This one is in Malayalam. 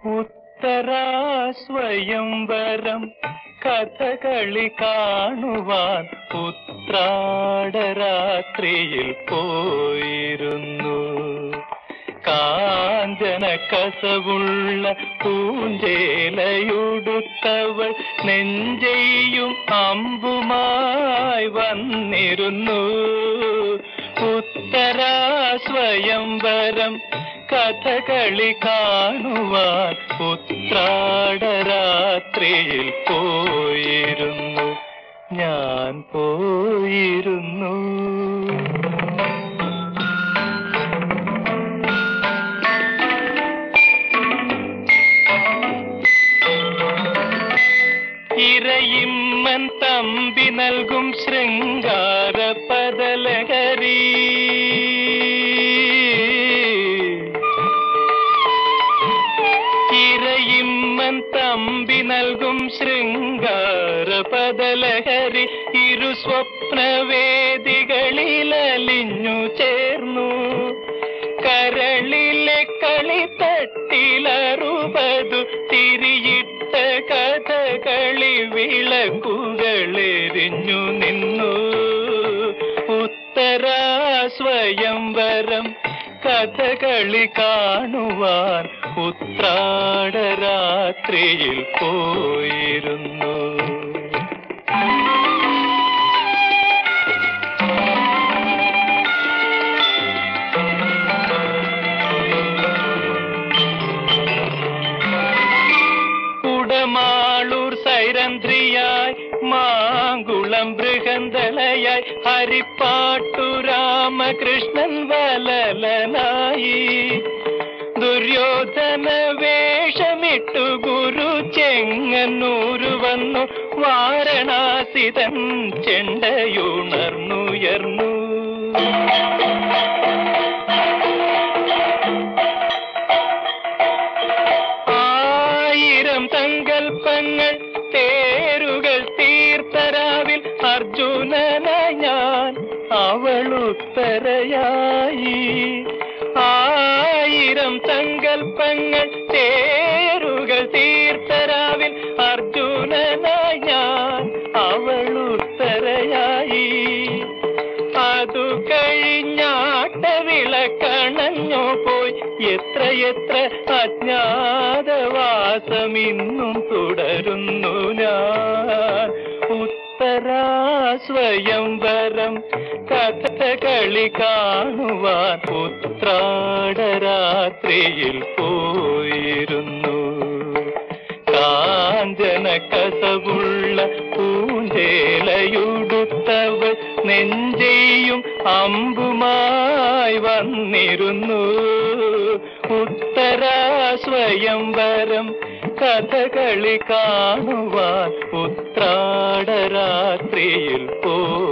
ഉത്തരാ സ്വയംവരം കഥകളി കാണുവാൻ ഉത്രാടരാത്രിയിൽ പോയിരുന്നു കാഞ്ചന കസവുള്ള പൂഞ്ചേലയുടുത്തവൾ നെഞ്ചെയ്യും അമ്പുമായി വന്നിരുന്നു ഉത്തരാ സ്വയംവരം കഥകളി കാണുവാൻ ഉത്രാടരാത്രിയിൽ പോയിരുന്നു ഞാൻ പോയിരുന്നു ഇരയിമ്മൻ തമ്പി നൽകും ശൃംഗാര പദലഹരി ഇരയിമ്മൻ തമ്പി നൽകും ശൃംഗാര പദലഹരി ഇരു സ്വപ്നവേദികളിലലിഞ്ഞു ചേർന്നു കരളിലെ കളിത്തട്ടിലറുപതു തിരിയിട്ട കഥകളി വിളക്കുകളെരിഞ്ഞു നിന്നു ഉത്തരാ സ്വയംവരം കഥകളി കാണുവാൻ ഉത്രാടരാത്രിയിൽ പോയിരുന്നു കുടമാളൂർ സൈരന്ധ്രിയായി മാങ്കുളം ബൃഹന്തളയായി ഹരിപ്പാട്ടു രാമകൃഷ്ണൻ വലലനായി ദുര്യോധന വേഷമിട്ടു ഗുരു ചെങ്ങന്നൂരു വന്നു വാരണാസിതൻ ചെണ്ടയുണർന്നുയർന്നു ആയിരം സങ്കൽപ്പങ്ങൾ തേരുകൾ തീർത്തരാവിൽ അർജുനന ഞാൻ അവളുത്തരയായി ആയിരം സങ്കൽപ്പങ്ങൾ തേരുകൾ തീർത്തരാവിൽ അർജുനന ഞാൻ അവളുത്തരയായി അതു കഴിഞ്ഞാട്ട വിളക്കണഞ്ഞു പോയി എത്ര എത്ര അജ്ഞാതവാസം ഇന്നും തുടരുന്നു ഞാൻ ഉത്തരാ സ്വയംവരം കഥകളി കാണുവാൻ ഉത്രാടരാത്രിയിൽ പോയിരുന്നു കാഞ്ചന കസവുള്ള പൂഞ്ചേലയുടുത്തവൾ നെഞ്ചെയ്യും അമ്പുമായി വന്നിരുന്നു ഉത്തരാ സ്വയംവരം കഥകളി കാണുവാൻ ഉത്രാടരാത്രിയിൽ പോ